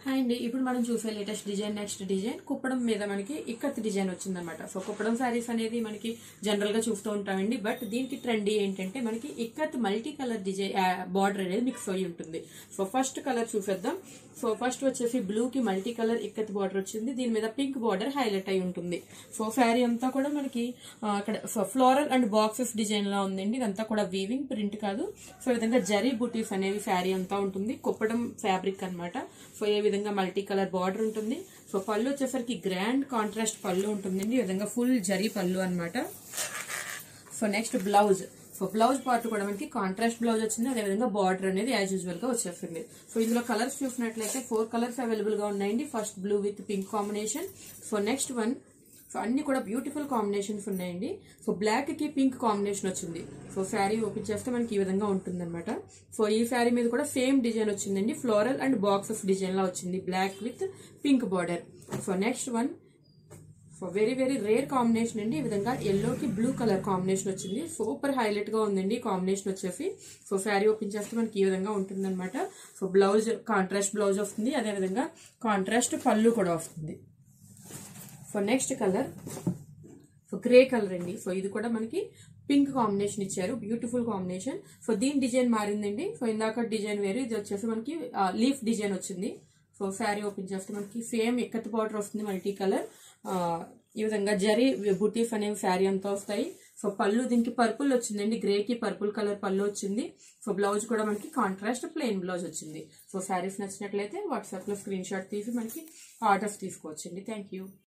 hi అండి ఇప్పుడు మనం చూసే latest design next design Kuppadam మీద మనకి ఇక్కత్ డిజైన్ వచ్చిందనమాట సో కుప్పడం శారీస్ అనేది మనకి జనరల్ గా చూస్తూ ఉంటామండి బట్ దీనికి ట్రెండ్ ఏంటంటే మనకి ikat multi colour design border అనేది మిక్స్ అయ్యి ఉంటుంది సో ఫస్ట్ కలర్ చూసేద్దాం సో ఫస్ట్ వచ్చేసి బ్లూ కి మల్టీ కలర్ ఇక్కత్ బార్డర్ వచ్చింది దీని మీద పింక్ బార్డర్ హైలైట్ అయి ఉంటుంది సో శారీ అంతా కూడా మనకి ఆ, అక్కడ ఫ్లోరల్ అండ్ బాక్సెస్ డిజైన్ లా ఉందండి ఇదంతా కూడా వీవింగ్ ప్రింట్ కాదు సో ఈ విధంగా జరీ బూటీస్ అనేవి శారీ అంతా ఉంటుంది కుప్పడం ఫ్యాబ్రిక్ అన్నమాట సో ఏ విధంగా మల్టీ కలర్ బార్డర్ ఉంటుంది సో పళ్ళు వచ్చేసరికి గ్రాండ్ కాంట్రాస్ట్ పళ్ళు ఉంటుందండి ఈ విధంగా ఫుల్ జరీ పళ్ళు అన్నమాట so next blouse so blouse part కూడా మనకి కాంట్రాస్ట్ బ్లౌజ్ వచ్చింది అదేవిధంగా బార్డర్ అనేది యాజ్ యూజువల్ గా వచ్చేస్తుంది సో ఇందులో కలర్స్ చూసినట్లయితే ఫోర్ కలర్స్ అవైలబుల్ గా ఉన్నాయండి first blue with pink combination so next one so అన్ని కూడా బ్యూటిఫుల్ కాంబినేషన్స్ ఉన్నాయండి సో బ్లాక్ కి పింక్ కాంబినేషన్ వచ్చింది సో శారీ ఓపెన్ చేస్తే మనకి ఈ విధంగా ఉంటుందన్నమాట సో ఈ శారీ మీద కూడా సేమ్ డిజైన్ వచ్చిందండి ఫ్లోరల్ అండ్ బాక్సెస్ డిజైన్ లా వచ్చింది black with pink border so next one so very very rare combination అండి ఈ విధంగా ఎల్లోకి బ్లూ కలర్ కాంబినేషన్ వచ్చింది సూపర్ హైలైట్ గా ఉందండి కాంబినేషన్ వచ్చేసి సో శారీ ఓపెన్ చేస్తే మనకి ఈ విధంగా ఉంటుంది అనమాట సో బ్లౌజ్ కాంట్రాస్ట్ బ్లౌజ్ వస్తుంది అదే విధంగా కాంట్రాస్ట్ పళ్ళు కూడా వస్తుంది so next colour so grey colour అండి సో ఇది కూడా మనకి పింక్ కాంబినేషన్ ఇచ్చారు బ్యూటిఫుల్ కాంబినేషన్ సో దీని డిజైన్ మారిందండి సో ఇందాక డిజైన్ వేరు ఇది వచ్చేసి మనకి లీఫ్ డిజైన్ వచ్చింది సో శారీ ఓపెన్ చేస్తే మనకి సేమ్ ఎక్కత్ బార్డర్ వస్తుంది మల్టీ కలర్ ఈ విధంగా జరీ బుటీస్ అనేవి శారీ అంతా వస్తాయి సో పళ్ళు దీనికి పర్పుల్ వచ్చిందండి గ్రే కి పర్పుల్ కలర్ పళ్ళు వచ్చింది సో బ్లౌజ్ కూడా మనకి కాంట్రాస్ట్ ప్లెయిన్ బ్లౌజ్ వచ్చింది సో శారీస్ నచ్చినట్లయితే వాట్సాప్ లో స్క్రీన్ షాట్ తీసి మనకి ఆర్డర్స్ తీసుకోవచ్చండి థ్యాంక్ యూ